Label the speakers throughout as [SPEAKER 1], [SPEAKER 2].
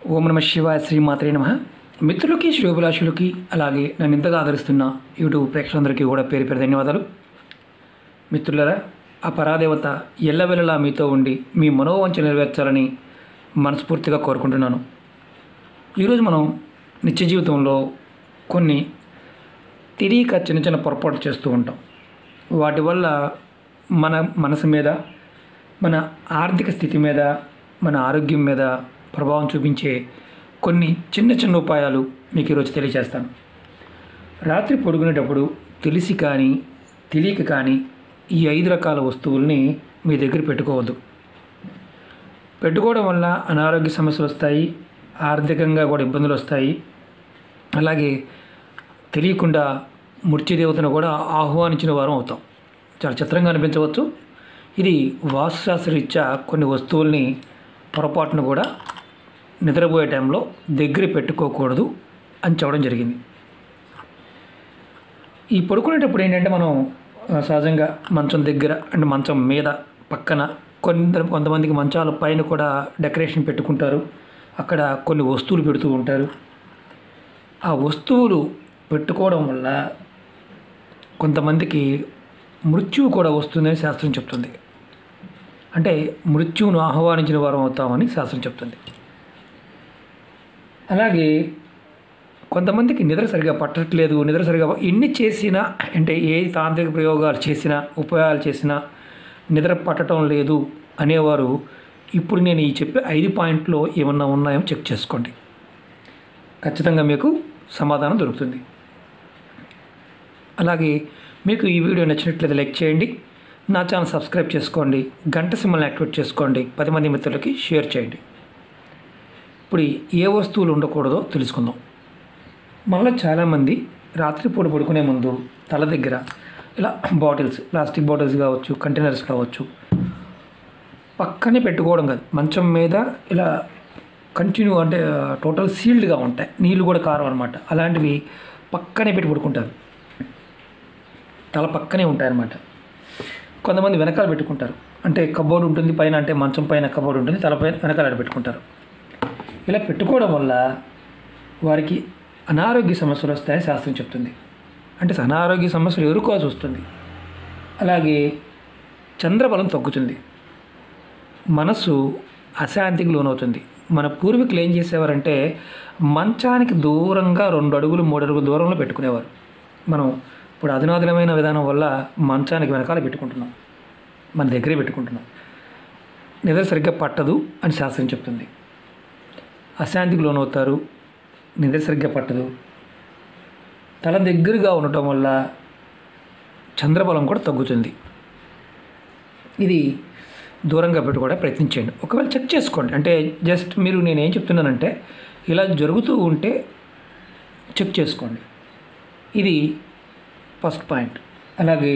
[SPEAKER 1] ఓం నమ శివాయ శ్రీమాత్రే నమ మిత్రులకి శ్రేభిలాషులకి అలాగే నన్ను ఇంతగా ఆదరిస్తున్న యూట్యూబ్ ప్రేక్షకులందరికీ కూడా పేరు పేరు ధన్యవాదాలు మిత్రులరా ఆ పరాదేవత ఎల్లవెల్లలా మీతో ఉండి మీ మనోవంచ నెరవేర్చాలని మనస్ఫూర్తిగా కోరుకుంటున్నాను ఈరోజు మనం నిత్య జీవితంలో కొన్ని తెలియక చిన్న చిన్న పొరపాటు చేస్తూ ఉంటాం వాటి వల్ల మన మనసు మీద మన ఆర్థిక స్థితి మీద మన ఆరోగ్యం మీద ప్రభావం చూపించే కొన్ని చిన్న చిన్న ఉపాయాలు మీకు ఈరోజు తెలియజేస్తాను రాత్రి పడుకునేటప్పుడు తెలిసి కానీ తెలియక కానీ ఈ ఐదు రకాల వస్తువుల్ని మీ దగ్గర పెట్టుకోవద్దు పెట్టుకోవడం వల్ల అనారోగ్య సమస్యలు వస్తాయి ఆర్థికంగా కూడా ఇబ్బందులు వస్తాయి అలాగే తెలియకుండా మృత్యుదేవతను కూడా ఆహ్వానించిన వారం అవుతాం చాలా చిత్రంగా అనిపించవచ్చు ఇది వాస్తుశాస్త్రరీత్యా కొన్ని వస్తువుల్ని పొరపాటును కూడా నిద్రపోయే టైంలో దగ్గర పెట్టుకోకూడదు అని చెప్పడం జరిగింది ఈ పడుకునేటప్పుడు ఏంటంటే మనం ఆ, సహజంగా మంచం దగ్గర అంటే మంచం మీద పక్కన కొందరు కొంతమందికి మంచాల పైన కూడా డెకరేషన్ పెట్టుకుంటారు అక్కడ కొన్ని వస్తువులు పెడుతూ ఉంటారు ఆ వస్తువులు పెట్టుకోవడం వల్ల కొంతమందికి మృత్యువు కూడా వస్తుందని శాస్త్రం చెప్తుంది అంటే మృత్యువును ఆహ్వానించిన వారం అవుతామని శాస్త్రం చెప్తుంది అలాగే కొంతమందికి నిద్ర సరిగా పట్టట్లేదు నిద్ర సరిగా ఎన్ని చేసినా అంటే ఏ తాంత్రిక ప్రయోగాలు చేసినా ఉపాయాలు చేసినా నిద్ర పట్టడం లేదు అనేవారు ఇప్పుడు నేను ఈ చెప్పే ఐదు పాయింట్లో ఏమన్నా ఉన్నాయో చెక్ చేసుకోండి ఖచ్చితంగా మీకు సమాధానం దొరుకుతుంది అలాగే మీకు ఈ వీడియో నచ్చినట్లయితే లైక్ చేయండి నా ఛానల్ సబ్స్క్రైబ్ చేసుకోండి గంట సింబల్ని యాక్టివేట్ చేసుకోండి పది మంది మిత్రులకి షేర్ చేయండి ఇప్పుడు ఏ వస్తువులు ఉండకూడదో తెలుసుకుందాం మనలో చాలామంది రాత్రిపూట పడుకునే ముందు తల దగ్గర ఇలా బాటిల్స్ ప్లాస్టిక్ బాటిల్స్ కావచ్చు కంటైనర్స్ కావచ్చు పక్కనే పెట్టుకోవడం కాదు మంచం మీద ఇలా కంటిన్యూ అంటే టోటల్ సీల్డ్గా ఉంటాయి నీళ్ళు కూడా కారం అనమాట అలాంటివి పక్కనే పెట్టి పడుకుంటారు తల పక్కనే ఉంటాయన్నమాట కొంతమంది వెనకాల పెట్టుకుంటారు అంటే కబోర్డ్ ఉంటుంది పైన అంటే మంచం పైన కబోర్డ్ ఉంటుంది తలపైన వెనకాల పెట్టుకుంటారు ఇలా పెట్టుకోవడం వల్ల వారికి అనారోగ్య సమస్యలు వస్తాయని శాస్త్రం చెప్తుంది అంటే అనారోగ్య సమస్యలు ఎదుర్కోవాల్సి వస్తుంది అలాగే చంద్రబలం తగ్గుతుంది మనసు అశాంతికి లోనవుతుంది మన పూర్వీకులు ఏం చేసేవారంటే మంచానికి దూరంగా రెండు అడుగులు మూడు అడుగులు దూరంలో పెట్టుకునేవారు మనం ఇప్పుడు అధునాధునమైన విధానం వల్ల మంచానికి వెనకాల పెట్టుకుంటున్నాం మన దగ్గరే పెట్టుకుంటున్నాం నిద్ర సరిగ్గా పట్టదు అని శాస్త్రం చెప్తుంది అశాంతికి లోనవుతారు నిద్ర సరిగ్గా పట్టదు తల దగ్గరగా ఉండటం వల్ల చంద్రబలం కూడా తగ్గుతుంది ఇది దూరంగా పెట్టుకోవడం ప్రయత్నించండి ఒకవేళ చెక్ చేసుకోండి అంటే జస్ట్ మీరు నేను ఏం చెప్తున్నానంటే ఇలా జరుగుతూ ఉంటే చెక్ చేసుకోండి ఇది ఫస్ట్ పాయింట్ అలాగే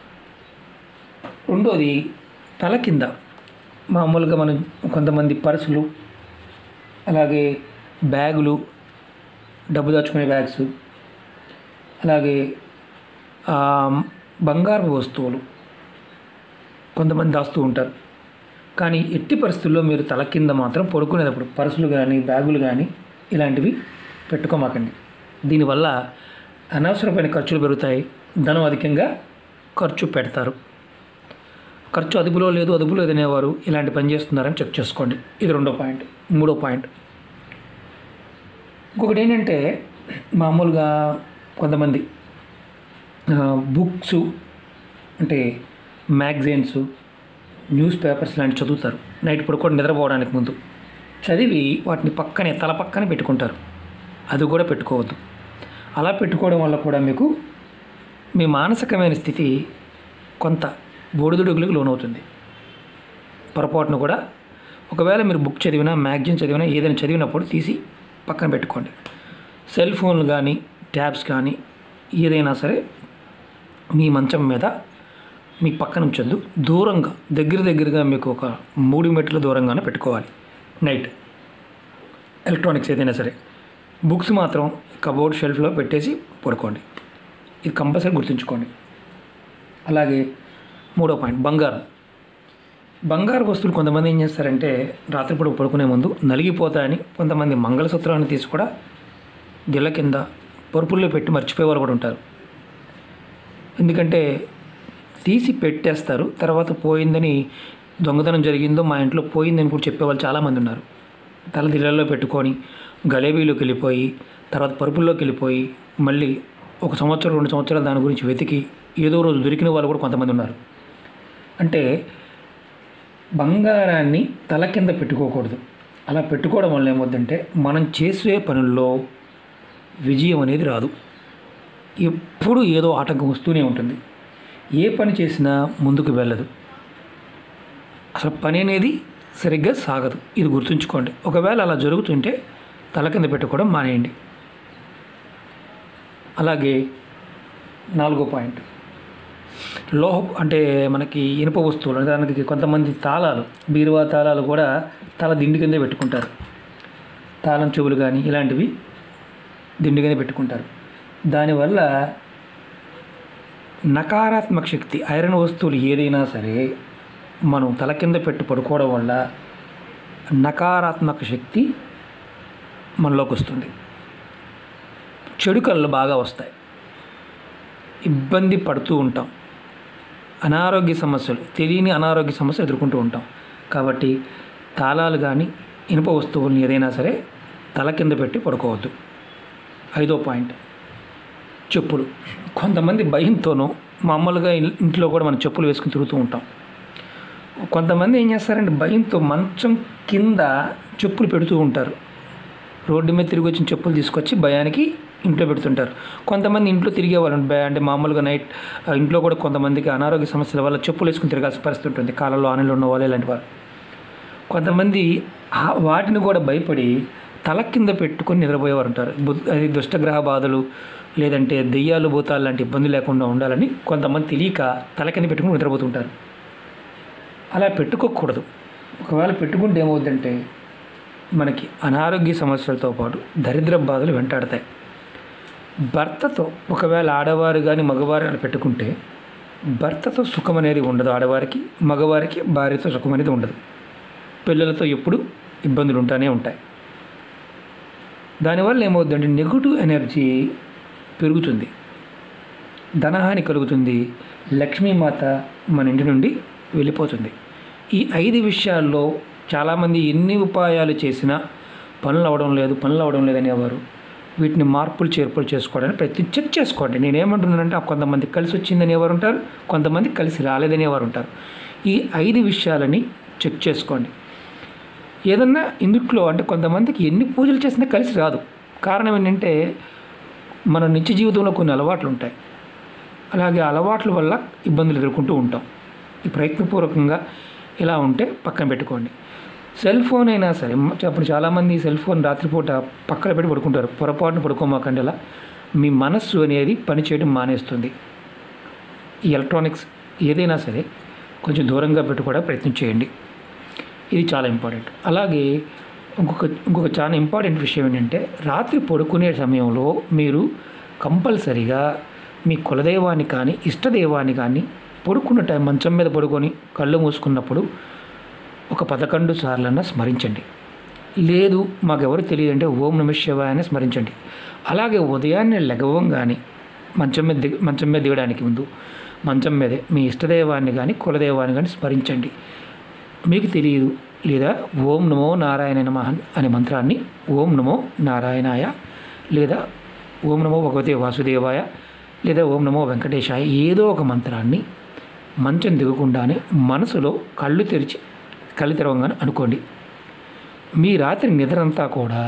[SPEAKER 1] రెండోది తల కింద మామూలుగా మనం కొంతమంది పర్సులు అలాగే బ్యాగులు డబ్బు దాచుకునే బ్యాగ్స్ అలాగే ఆ, బంగారపు వస్తువులు కొంతమంది దాస్తూ ఉంటారు కానీ ఎట్టి పరిస్థితుల్లో మీరు తల కింద మాత్రం పడుకునేటప్పుడు పర్సులు కానీ బ్యాగులు కానీ ఇలాంటివి పెట్టుకోమాకండి దీనివల్ల అనవసరమైన ఖర్చులు పెరుగుతాయి ధనం అధికంగా ఖర్చు పెడతారు ఖర్చు అదుపులో లేదు అదుపులో లేదనేవారు ఇలాంటి పని చేస్తున్నారని చెక్ చేసుకోండి ఇది రెండో పాయింట్ మూడో పాయింట్ ఇంకొకటి ఏంటంటే మామూలుగా కొంతమంది బుక్స్ అంటే మ్యాగజైన్స్ న్యూస్ పేపర్స్ లాంటివి చదువుతారు నైట్ పడుకొని నిద్రపోవడానికి ముందు చదివి వాటిని పక్కనే తల పక్కనే పెట్టుకుంటారు అది కూడా పెట్టుకోవద్దు అలా పెట్టుకోవడం వల్ల కూడా మీకు మీ మానసికమైన స్థితి కొంత బూడిదుడుగులకు లోనవుతుంది పొరపాటును కూడా ఒకవేళ మీరు బుక్ చదివినా మ్యాగజైన్ చదివినా ఏదైనా చదివినప్పుడు తీసి పక్కన పెట్టుకోండి సెల్ ఫోన్లు కానీ ట్యాబ్స్ కానీ ఏదైనా సరే మీ మంచం మీద మీ పక్కన ఉంచొద్దు దూరంగా దగ్గర దగ్గరగా మీకు ఒక మూడు మీటర్ల దూరంగానే పెట్టుకోవాలి నైట్ ఎలక్ట్రానిక్స్ ఏదైనా సరే బుక్స్ మాత్రం కబోర్డ్ షెల్ఫ్లో పెట్టేసి పడుకోండి ఇది కంపల్సరీ గుర్తుంచుకోండి అలాగే మూడో పాయింట్ బంగారం బంగారు వస్తువులు కొంతమంది ఏం చేస్తారంటే రాత్రిపూట పడుకునే ముందు నలిగిపోతాయని కొంతమంది మంగళసూత్రాన్ని తీసి కూడా గిల్ల కింద పరుపుల్లో పెట్టి మర్చిపోయే వాళ్ళు కూడా ఉంటారు ఎందుకంటే తీసి పెట్టేస్తారు తర్వాత పోయిందని దొంగతనం జరిగిందో మా ఇంట్లో పోయిందని కూడా చెప్పేవాళ్ళు చాలామంది ఉన్నారు తల దిళ్ళల్లో పెట్టుకొని గలేబీలోకి వెళ్ళిపోయి తర్వాత పరుపుల్లోకి వెళ్ళిపోయి మళ్ళీ ఒక సంవత్సరం రెండు సంవత్సరాలు దాని గురించి వెతికి ఏదో రోజు దొరికిన వాళ్ళు కూడా కొంతమంది ఉన్నారు అంటే బంగారాన్ని తల కింద పెట్టుకోకూడదు అలా పెట్టుకోవడం వల్ల ఏమవుతుందంటే మనం చేసే పనుల్లో విజయం అనేది రాదు ఎప్పుడు ఏదో ఆటంకం వస్తూనే ఉంటుంది ఏ పని చేసినా ముందుకు వెళ్ళదు అసలు పని అనేది సరిగ్గా సాగదు ఇది గుర్తుంచుకోండి ఒకవేళ అలా జరుగుతుంటే తల కింద పెట్టుకోవడం మానేయండి అలాగే నాలుగో పాయింట్ లోహ అంటే మనకి ఇనుప వస్తువులు అంటే దానికి కొంతమంది తాళాలు బీరువా తాళాలు కూడా తల దిండి కిందే పెట్టుకుంటారు తాళం చెవులు కానీ ఇలాంటివి దిండి కింద పెట్టుకుంటారు దానివల్ల నకారాత్మక శక్తి ఐరన్ వస్తువులు ఏదైనా సరే మనం తల కింద పెట్టి పడుకోవడం వల్ల నకారాత్మక శక్తి మనలోకి వస్తుంది చెడు కళ్ళు బాగా వస్తాయి ఇబ్బంది పడుతూ ఉంటాం అనారోగ్య సమస్యలు తెలియని అనారోగ్య సమస్యలు ఎదుర్కొంటూ ఉంటాం కాబట్టి తాళాలు కానీ ఇనుప వస్తువులను ఏదైనా సరే తల కింద పెట్టి పడుకోవద్దు ఐదో పాయింట్ చెప్పులు కొంతమంది భయంతోనూ మామూలుగా ఇల్- ఇంట్లో కూడా మనం చెప్పులు వేసుకుని తిరుగుతూ ఉంటాం కొంతమంది ఏం చేస్తారంటే భయంతో మంచం కింద చెప్పులు పెడుతూ ఉంటారు రోడ్డు మీద తిరిగి వచ్చిన చెప్పులు తీసుకొచ్చి భయానికి ఇంట్లో పెడుతుంటారు కొంతమంది ఇంట్లో తిరిగే వాళ్ళు భయ- అంటే మామూలుగా నైట్ ఆ, ఇంట్లో కూడా కొంతమందికి అనారోగ్య సమస్యల వల్ల చెప్పులు వేసుకుని తిరగాల్సిన పరిస్థితి ఉంటుంది కాలంలో ఆనలు ఉన్న వాళ్ళు ఇలాంటి వారు కొంతమంది ఆ వాటిని కూడా భయపడి తల కింద పెట్టుకొని నిద్రపోయేవారు ఉంటారు బు- అది దుష్టగ్రహ బాధలు లేదంటే దెయ్యాలు భూతాలు లాంటి ఇబ్బంది లేకుండా ఉండాలని కొంతమంది తెలియక తల కింద పెట్టుకుని నిద్రపోతుంటారు అలా పెట్టుకోకూడదు ఒకవేళ పెట్టుకుంటే ఏమవుద్దంటే మనకి అనారోగ్య సమస్యలతో పాటు దరిద్ర బాధలు వెంటాడతాయి భర్తతో ఒకవేళ ఆడవారు కానీ మగవారు అలా పెట్టుకుంటే భర్తతో సుఖం అనేది ఉండదు ఆడవారికి మగవారికి భార్యతో సుఖం అనేది ఉండదు పిల్లలతో ఎప్పుడు ఇబ్బందులు ఉంటానే ఉంటాయి దానివల్ల ఏమవుతుందంటే నెగిటివ్ ఎనర్జీ పెరుగుతుంది ధనహాని కలుగుతుంది లక్ష్మీమాత మన ఇంటి నుండి వెళ్ళిపోతుంది ఈ ఐదు విషయాల్లో చాలామంది ఎన్ని ఉపాయాలు చేసినా పనులు అవ్వడం లేదు పనులు అవ్వడం లేదనేవారు వీటిని మార్పులు చేర్పులు చేసుకోవడానికి ప్రయత్నం చెక్ చేసుకోండి నేనేమంటున్నానంటే ఆ కొంతమంది కలిసి వచ్చిందని ఎవరు ఉంటారు కొంతమంది కలిసి రాలేదని ఎవరు ఉంటారు ఈ ఐదు విషయాలని చెక్ చేసుకోండి ఏదన్నా ఇందుట్లో అంటే కొంతమందికి ఎన్ని పూజలు చేసినా కలిసి రాదు కారణం ఏంటంటే మన నిత్య జీవితంలో కొన్ని అలవాట్లు ఉంటాయి అలాగే అలవాట్ల వల్ల ఇబ్బందులు ఎదుర్కొంటూ ఉంటాం ఈ ప్రయత్నపూర్వకంగా ఇలా ఉంటే పక్కన పెట్టుకోండి సెల్ ఫోన్ అయినా సరే మ- అప్పుడు చాలామంది సెల్ ఫోన్ రాత్రిపూట పక్కన పెట్టి పడుకుంటారు పొరపాటున పడుకోమాకండి అలా మీ మనస్సు అనేది పనిచేయడం మానేస్తుంది ఈ ఎలక్ట్రానిక్స్ ఏదైనా సరే కొంచెం దూరంగా పెట్టుకోవడానికి ప్రయత్నం చేయండి ఇది చాలా ఇంపార్టెంట్ అలాగే ఇంకొక ఇంకొక చాలా ఇంపార్టెంట్ విషయం ఏంటంటే రాత్రి పడుకునే సమయంలో మీరు కంపల్సరిగా మీ కులదైవాన్ని కానీ ఇష్టదైవాన్ని కానీ పడుకున్న టైం మంచం మీద పడుకొని కళ్ళు మూసుకున్నప్పుడు ఒక పదకొండు సార్లన్నా స్మరించండి లేదు మాకెవరు తెలియదంటే ఓం నమ శివాయ అని స్మరించండి అలాగే ఉదయాన్నే లెగవంగానే మంచం మీద దిగ మంచం మీద దిగడానికి ముందు మంచం మీదే మీ ఇష్టదైవాన్ని కానీ కులదైవాన్ని కానీ స్మరించండి మీకు తెలియదు లేదా ఓం నమో నారాయణ నమ అనే మంత్రాన్ని ఓం నమో నారాయణాయ లేదా ఓం నమో భగవతే వాసుదేవాయ లేదా ఓం నమో వెంకటేశాయ ఏదో ఒక మంత్రాన్ని మంచం దిగకుండానే మనసులో కళ్ళు తెరిచి కళ్ళు తెరవంగానే అనుకోండి మీ రాత్రి నిద్రంతా కూడా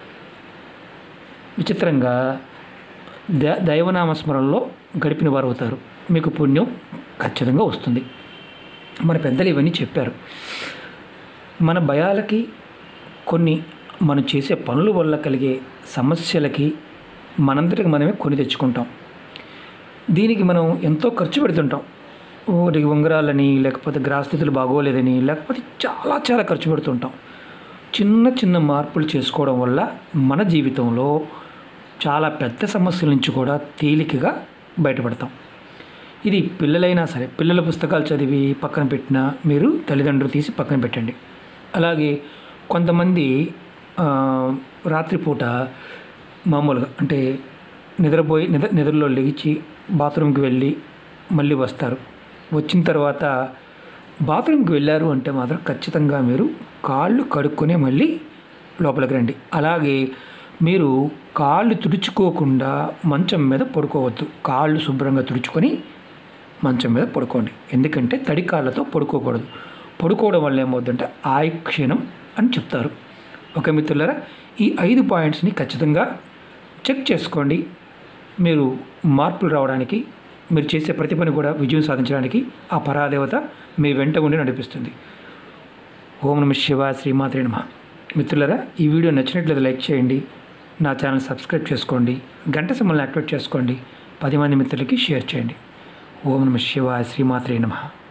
[SPEAKER 1] విచిత్రంగా ద దైవనామస్మరణలో గడిపిన వారు అవుతారు మీకు పుణ్యం ఖచ్చితంగా వస్తుంది మన పెద్దలు ఇవన్నీ చెప్పారు మన భయాలకి కొన్ని మనం చేసే పనుల వల్ల కలిగే సమస్యలకి మనంతటికి మనమే కొని తెచ్చుకుంటాం దీనికి మనం ఎంతో ఖర్చు పెడుతుంటాం ఒకటి ఉంగరాలని లేకపోతే గ్రాస్థితులు బాగోలేదని లేకపోతే చాలా చాలా ఖర్చు పెడుతుంటాం చిన్న చిన్న మార్పులు చేసుకోవడం వల్ల మన జీవితంలో చాలా పెద్ద సమస్యల నుంచి కూడా తేలికగా బయటపడతాం ఇది పిల్లలైనా సరే పిల్లల పుస్తకాలు చదివి పక్కన పెట్టినా మీరు తల్లిదండ్రులు తీసి పక్కన పెట్టండి అలాగే కొంతమంది ఆ, రాత్రిపూట మామూలుగా అంటే నిద్రపోయి నిద్ర నిద్రలో లేచి బాత్రూమ్కి వెళ్ళి మళ్ళీ వస్తారు వచ్చిన తర్వాత బాత్రూమ్కి వెళ్ళారు అంటే మాత్రం ఖచ్చితంగా మీరు కాళ్ళు కడుక్కొని మళ్ళీ లోపలికి రండి అలాగే మీరు కాళ్ళు తుడుచుకోకుండా మంచం మీద పడుకోవద్దు కాళ్ళు శుభ్రంగా తుడుచుకొని మంచం మీద పడుకోండి ఎందుకంటే తడి కాళ్ళతో పడుకోకూడదు పడుకోవడం వల్ల ఏమవుతుందంటే ఆయుక్షీణం అని చెప్తారు ఓకే మిత్రులారా ఈ ఐదు పాయింట్స్ని ఖచ్చితంగా చెక్ చేసుకోండి మీరు మార్పులు రావడానికి మీరు చేసే ప్రతి పని కూడా విజయం సాధించడానికి ఆ పరాదేవత మీ వెంట ఉండి నడిపిస్తుంది ఓం నమ శివ శ్రీమాత్రే నమ మిత్రులరా ఈ వీడియో నచ్చినట్లయితే లైక్ చేయండి నా ఛానల్ సబ్స్క్రైబ్ చేసుకోండి గంట సింబల్ని యాక్టివేట్ చేసుకోండి పది మంది మిత్రులకి షేర్ చేయండి ఓం నమ శివ శ్రీమాత్రే నమ